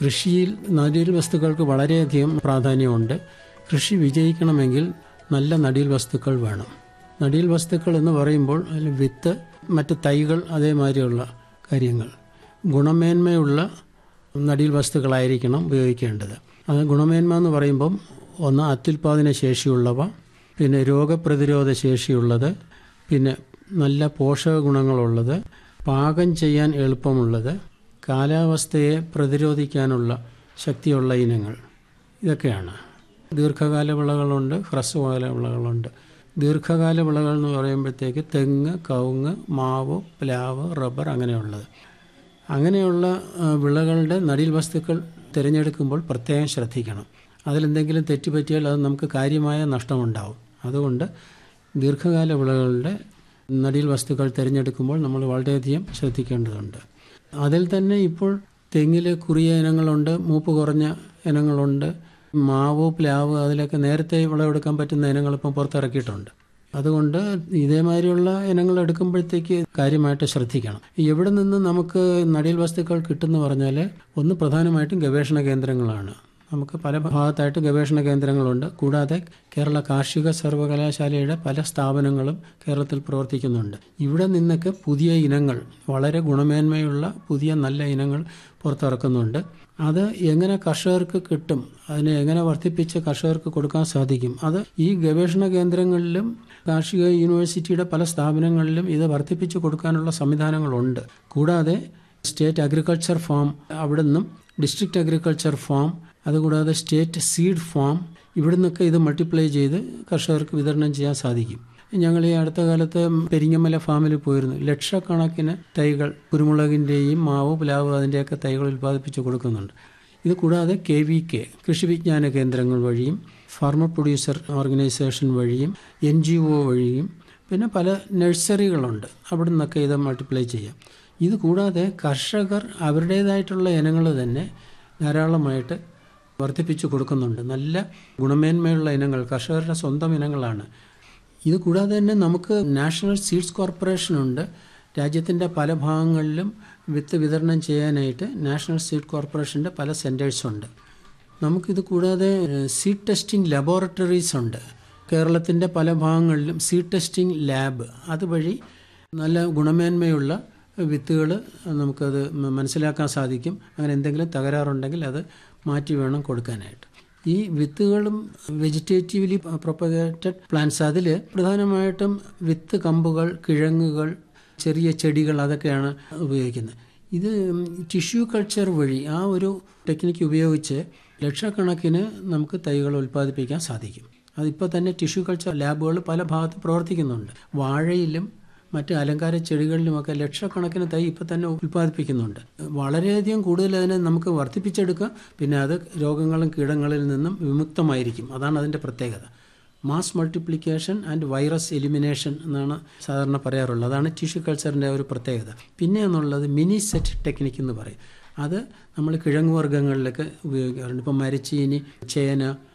കൃഷിയിൽ നടീൽ വസ്തുക്കൾക്ക് വളരെയധികം പ്രാധാന്യമുണ്ട് കൃഷി വിജയിക്കണമെങ്കിൽ നല്ല നടീൽ വസ്തുക്കൾ വേണം നടീൽ വസ്തുക്കൾ എന്ന് പറയുമ്പോൾ അതിൽ വിത്ത് മറ്റ് തൈകൾ അതേമാതിരിയുള്ള കാര്യങ്ങൾ ഗുണമേന്മയുള്ള നടീൽ വസ്തുക്കളായിരിക്കണം ഉപയോഗിക്കേണ്ടത് അത് ഗുണമേന്മ എന്ന് പറയുമ്പം ഒന്ന് അത്യുൽപാദന ശേഷിയുള്ളവ പിന്നെ രോഗപ്രതിരോധ ശേഷിയുള്ളത് പിന്നെ നല്ല പോഷക ഗുണങ്ങളുള്ളത് പാകം ചെയ്യാൻ എളുപ്പമുള്ളത് കാലാവസ്ഥയെ പ്രതിരോധിക്കാനുള്ള ശക്തിയുള്ള ഇനങ്ങൾ ഇതൊക്കെയാണ് ദീർഘകാല വിളകളുണ്ട് ഹ്രസ്വകാല വിളകളുണ്ട് ദീർഘകാല വിളകൾ എന്ന് പറയുമ്പോഴത്തേക്ക് തെങ്ങ് കവുങ്ങ് മാവ് പ്ലാവ് റബ്ബർ അങ്ങനെയുള്ളത് അങ്ങനെയുള്ള ആ, വിളകളുടെ നടീൽ വസ്തുക്കൾ തിരഞ്ഞെടുക്കുമ്പോൾ പ്രത്യേകം ശ്രദ്ധിക്കണം അതിലെന്തെങ്കിലും തെറ്റുപറ്റിയാൽ അത് നമുക്ക് കാര്യമായ നഷ്ടമുണ്ടാവും അതുകൊണ്ട് ദീർഘകാല വിളകളുടെ നടീൽ വസ്തുക്കൾ തിരഞ്ഞെടുക്കുമ്പോൾ നമ്മൾ വളരെയധികം ശ്രദ്ധിക്കേണ്ടതുണ്ട് അതിൽ തന്നെ ഇപ്പോൾ തെങ്ങിൽ കുറിയ ഇനങ്ങളുണ്ട് മൂപ്പ് കുറഞ്ഞ ഇനങ്ങളുണ്ട് മാവ് പ്ലാവ് അതിലൊക്കെ നേരത്തെ വിളവെടുക്കാൻ പറ്റുന്ന ഇനങ്ങൾ ഇപ്പം പുറത്തിറക്കിയിട്ടുണ്ട് അതുകൊണ്ട് ഇതേമാതിരിയുള്ള ഇനങ്ങൾ എടുക്കുമ്പോഴത്തേക്ക് കാര്യമായിട്ട് ശ്രദ്ധിക്കണം എവിടെ നിന്ന് നമുക്ക് നടീൽ വസ്തുക്കൾ കിട്ടുമെന്ന് പറഞ്ഞാൽ ഒന്ന് പ്രധാനമായിട്ടും ഗവേഷണ കേന്ദ്രങ്ങളാണ് നമുക്ക് പല ഭാഗത്തായിട്ട് ഗവേഷണ കേന്ദ്രങ്ങളുണ്ട് കൂടാതെ കേരള കാർഷിക സർവകലാശാലയുടെ പല സ്ഥാപനങ്ങളും കേരളത്തിൽ പ്രവർത്തിക്കുന്നുണ്ട് ഇവിടെ നിന്നൊക്കെ പുതിയ ഇനങ്ങൾ വളരെ ഗുണമേന്മയുള്ള പുതിയ നല്ല ഇനങ്ങൾ പുറത്തിറക്കുന്നുണ്ട് അത് എങ്ങനെ കർഷകർക്ക് കിട്ടും അതിനെ എങ്ങനെ വർദ്ധിപ്പിച്ച് കർഷകർക്ക് കൊടുക്കാൻ സാധിക്കും അത് ഈ ഗവേഷണ കേന്ദ്രങ്ങളിലും കാർഷിക യൂണിവേഴ്സിറ്റിയുടെ പല സ്ഥാപനങ്ങളിലും ഇത് വർദ്ധിപ്പിച്ച് കൊടുക്കാനുള്ള സംവിധാനങ്ങളുണ്ട് കൂടാതെ സ്റ്റേറ്റ് അഗ്രികൾച്ചർ ഫാം അവിടെ നിന്നും ഡിസ്ട്രിക്ട് അഗ്രികൾച്ചർ ഫാം അതുകൂടാതെ സ്റ്റേറ്റ് സീഡ് ഫാം ഇവിടെ നിന്നൊക്കെ ഇത് മൾട്ടിപ്ലൈ ചെയ്ത് കർഷകർക്ക് വിതരണം ചെയ്യാൻ സാധിക്കും ഞങ്ങൾ ഈ അടുത്ത കാലത്ത് പെരിങ്ങമല ഫാമിൽ പോയിരുന്നു ലക്ഷക്കണക്കിന് തൈകൾ കുരുമുളകിൻ്റെയും മാവ് പ്ലാവ് അതിൻ്റെയൊക്കെ തൈകൾ ഉൽപ്പാദിപ്പിച്ച് കൊടുക്കുന്നുണ്ട് ഇത് കൂടാതെ കെ വി കെ കൃഷി വിജ്ഞാന കേന്ദ്രങ്ങൾ വഴിയും ഫാർമർ പ്രൊഡ്യൂസർ ഓർഗനൈസേഷൻ വഴിയും എൻ ജി ഒ വഴിയും പിന്നെ പല നഴ്സറികളുണ്ട് അവിടെ നിന്നൊക്കെ ഇത് മൾട്ടിപ്ലൈ ചെയ്യാം ഇത് കൂടാതെ കർഷകർ അവരുടേതായിട്ടുള്ള ഇനങ്ങൾ തന്നെ ധാരാളമായിട്ട് വർദ്ധിപ്പിച്ചു കൊടുക്കുന്നുണ്ട് നല്ല ഗുണമേന്മയുള്ള ഇനങ്ങൾ കർഷകരുടെ സ്വന്തം ഇനങ്ങളാണ് ഇത് കൂടാതെ തന്നെ നമുക്ക് നാഷണൽ സീഡ്സ് കോർപ്പറേഷൻ ഉണ്ട് രാജ്യത്തിൻ്റെ പല ഭാഗങ്ങളിലും വിത്ത് വിതരണം ചെയ്യാനായിട്ട് നാഷണൽ സീഡ് കോർപ്പറേഷൻ്റെ പല സെൻറ്റേഴ്സ് ഉണ്ട് നമുക്കിത് കൂടാതെ സീഡ് ടെസ്റ്റിംഗ് ലബോറട്ടറീസ് ഉണ്ട് കേരളത്തിൻ്റെ പല ഭാഗങ്ങളിലും സീഡ് ടെസ്റ്റിംഗ് ലാബ് അതുവഴി നല്ല ഗുണമേന്മയുള്ള വിത്തുകൾ നമുക്കത് മ- മനസ്സിലാക്കാൻ സാധിക്കും അങ്ങനെ എന്തെങ്കിലും തകരാറുണ്ടെങ്കിൽ അത് മാറ്റി വേണം കൊടുക്കാനായിട്ട് ഈ വിത്തുകളും വെജിറ്റേറ്റീവ്ലി പ്രൊപ്പഗേറ്റഡ് പ്ലാന്റ്സ് അതിൽ പ്രധാനമായിട്ടും വിത്ത് കമ്പുകൾ കിഴങ്ങുകൾ ചെറിയ ചെടികൾ അതൊക്കെയാണ് ഉപയോഗിക്കുന്നത് ഇത് ടിഷ്യൂ കൾച്ചർ വഴി ആ ഒരു ടെക്നിക്ക് ഉപയോഗിച്ച് ലക്ഷക്കണക്കിന് നമുക്ക് തൈകൾ ഉൽപ്പാദിപ്പിക്കാൻ സാധിക്കും അതിപ്പോൾ തന്നെ ടിഷ്യൂ കൾച്ചർ ലാബുകൾ പല ഭാഗത്ത് പ്രവർത്തിക്കുന്നുണ്ട് വാഴയിലും മറ്റ് അലങ്കാര ചെടികളിലുമൊക്കെ ലക്ഷക്കണക്കിന് തൈ ഇപ്പം തന്നെ ഉൽപ്പാദിപ്പിക്കുന്നുണ്ട് വളരെയധികം കൂടുതൽ അതിനെ നമുക്ക് വർദ്ധിപ്പിച്ചെടുക്കാം പിന്നെ അത് രോഗങ്ങളും കീടങ്ങളിൽ നിന്നും വിമുക്തമായിരിക്കും അതാണ് അതിൻ്റെ പ്രത്യേകത mass multiplication and virus elimination എന്നാണ് സാധാരണ പറയാറുള്ളത് അതാണ് ടിഷ്യൂ കൾച്ചറിൻ്റെ ഒരു പ്രത്യേകത പിന്നെ എന്നുള്ളത് മിനി സെറ്റ് ടെക്നിക്ക് എന്ന് പറയും അത് നമ്മൾ കിഴങ്ങ് വർഗ്ഗങ്ങളിലൊക്കെ ഉപയോഗിക്കാറുണ്ട് ഇപ്പം മരച്ചീനി ചേന